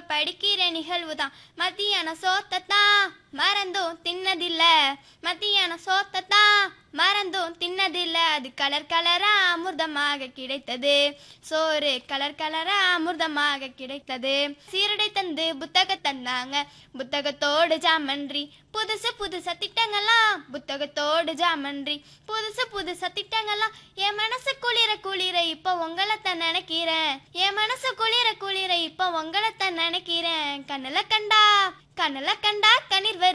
இப்ப படிக்கிற நிகழ்வு தான் மத்தியான சோத்தத்தான் மறந்தும் தின்னதில்ல மத்தியான சோத்தத்தான் மறந்தும் தின்னதில்ல அது கலர் கலரா அமிர்தமாக கிடைத்தது சோறு கலர் கலரா அமிர்தமாக கிடைத்தது சீரடை தந்து புத்தக தந்தாங்க புத்தகத்தோடு ஜாமன்றி புதுசு புதுசா திட்டங்கள்லாம் புத்தகத்தோடு ஜாமன்றி புதுசு புதுசா திட்டங்கள்லாம் என் மனசு குளிர குளிர இப்ப உங்களை தான் நினைக்கிறேன் என் மனசு குளிர குளிர இப்ப உங்களை தான் நினைக்கிறேன் கண்ணுல கண்டா கண்ணுல கண்டா கண்ணீர் வரு